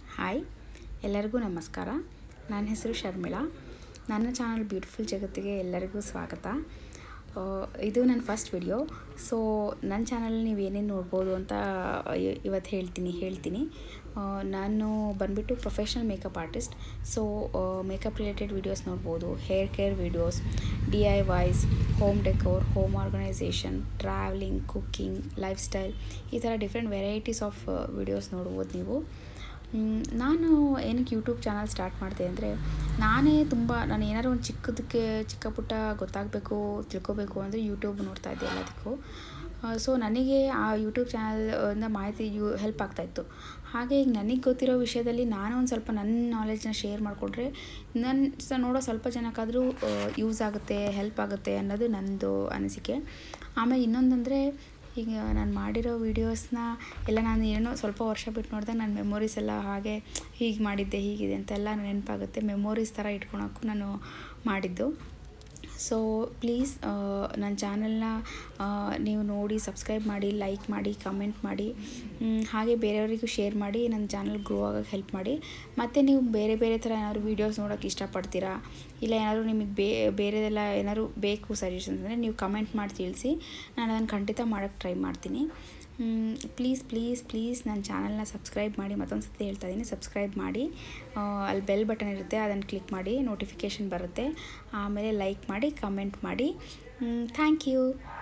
hi ಎಲ್ಲರಿಗೂ ನಮಸ್ಕಾರ ನನ್ನ ಹೆಸರು ಶರ್ಮಿಳಾ ನನ್ನ ಚಾನಲ್ ಬ್ಯೂಟಿಫುಲ್ ಜಗತ್ತಿಗೆ ಎಲ್ಲರಿಗೂ ಸ್ವಾಗತ ಆ, ಇದು ನನ್ನ ಫಸ್ಟ್ ವಿಡಿಯೋ ಸೊ ನನ್ನ ಚಾನಲ್ ನೀವು ಏನೇನು ನೋಡ್ಬೋದು ಅಂತ ಇ- ಇವತ್ತು ಹೇಳ್ತೀನಿ ಹೇಳ್ತೀನಿ ಆ, ನಾನು ಬಂದ್ಬಿಟ್ಟು professional makeup artist so makeup related videos ನೋಡ್ಬೋದು hair care videos D I Ys home decor home organisation travelling cooking lifestyle ಈ ಥರ ಡಿಫ್ರೆಂಟ್ ವೆರೈಟೀಸ್ ಆಫ್ ವೀಡಿಯೋಸ್ ನೋಡ್ಬೋದು ನೀವು ಮ್, ನಾನು ಏನಕ್ಕೆ ಯೂಟ್ಯೂಬ್ ಚಾನಲ್ ಸ್ಟಾರ್ಟ್ ಮಾಡಿದೆ ಅಂದರೆ ನಾನೇ ತುಂಬ ನಾನು ಏನಾದ್ರು ಒಂದು ಚಿಕ್ಕದಕ್ಕೆ ಚಿಕ್ಕ ಪುಟ್ಟ ಗೊತ್ತಾಗಬೇಕು ತಿಳ್ಕೊಬೇಕು ಅಂದರೆ ಯೂಟ್ಯೂಬ್ ನೋಡ್ತಾ ಇದ್ದೆ ಎಲ್ಲದಕ್ಕೂ ಸೊ ನನಗೆ ಆ ಯೂಟ್ಯೂಬ್ ಚಾನಲ್ನ ಮಾಹಿತಿ ಯೂ ಹೆಲ್ಪ್ ಆಗ್ತಾಯಿತ್ತು ಹಾಗೆ ಈಗ ನನಗೆ ಗೊತ್ತಿರೋ ವಿಷಯದಲ್ಲಿ ನಾನು ಒಂದು ಸ್ವಲ್ಪ ನನ್ನ ನಾಲೆಜ್ನ ಶೇರ್ ಮಾಡಿಕೊಂಡ್ರೆ ನನ್ನ ಸ ನೋಡೋ ಸ್ವಲ್ಪ ಜನಕ್ಕಾದರೂ ಯೂಸ್ ಆಗುತ್ತೆ ಹೆಲ್ಪ್ ಆಗುತ್ತೆ ಅನ್ನೋದು ನನ್ನದು ಅನಿಸಿಕೆ ಆಮೇಲೆ ಇನ್ನೊಂದಂದರೆ ಈಗ ನಾನು ಮಾಡಿರೋ ವೀಡಿಯೋಸ್ನ ಎಲ್ಲ ನಾನು ಏನೋ ಸ್ವಲ್ಪ ವರ್ಷ ಬಿಟ್ಟು ನೋಡಿದಾಗ ನನ್ನ ಮೆಮೊರೀಸ್ ಎಲ್ಲ ಹಾಗೆ ಹೀಗೆ ಮಾಡಿದ್ದೆ ಹೀಗಿದೆ ಅಂತೆಲ್ಲ ನೆನಪಾಗುತ್ತೆ ಮೆಮೊರೀಸ್ ಥರ ಇಟ್ಕೊಳಕ್ಕೂ ನಾನು ಮಾಡಿದ್ದು ಸೊ ಪ್ಲೀಸ್ ನನ್ನ ಚಾನಲ್ನ ನೀವು ನೋಡಿ ಸಬ್ಸ್ಕ್ರೈಬ್ ಮಾಡಿ ಲೈಕ್ ಮಾಡಿ ಕಮೆಂಟ್ ಮಾಡಿ ಮ್, ಹಾಗೆ ಬೇರೆಯವರಿಗೂ ಶೇರ್ ಮಾಡಿ ನನ್ನ ಚಾನಲ್ ಗ್ರೋ ಆಗೋಕ್ಕೆ ಹೆಲ್ಪ್ ಮಾಡಿ ಮತ್ತು ನೀವು ಬೇರೆ ಬೇರೆ ಥರ ಏನಾದ್ರು ವೀಡಿಯೋಸ್ ನೋಡೋಕ್ಕೆ ಇಷ್ಟಪಡ್ತೀರಾ ಇಲ್ಲ ಏನಾದರೂ ನಿಮಗೆ ಬೇ ಬೇರೆದೆಲ್ಲ ಏನಾದ್ರು ಬೇಕು ಸಜೆಷನ್ಸ್ ಅಂದರೆ ನೀವು ಕಮೆಂಟ್ ಮಾಡಿ ತಿಳಿಸಿ ನಾನು ಅದನ್ನು ಖಂಡಿತ ಮಾಡೋಕ್ಕೆ ಟ್ರೈ ಮಾಡ್ತೀನಿ ಪ್ಲೀಸ್ ಪ್ಲೀಸ್ ಪ್ಲೀಸ್ ನನ್ನ ಚಾನಲ್ನ ಸಬ್ಸ್ಕ್ರೈಬ್ ಮಾಡಿ ಮತ್ತೊಂದು ಸತಿ ಹೇಳ್ತಾ ಇದ್ದೀನಿ ಸಬ್ಸ್ಕ್ರೈಬ್ ಮಾಡಿ ಆ, ಅಲ್ಲಿ ಬೆಲ್ ಬಟನ್ ಇರುತ್ತೆ ಅದನ್ನು ಕ್ಲಿಕ್ ಮಾಡಿ ನೋಟಿಫಿಕೇಷನ್ ಬರುತ್ತೆ ಆಮೇಲೆ ಲೈಕ್ ಮಾಡಿ ಕಮೆಂಟ್ ಮಾಡಿ ಥ್ಯಾಂಕ್ ಯು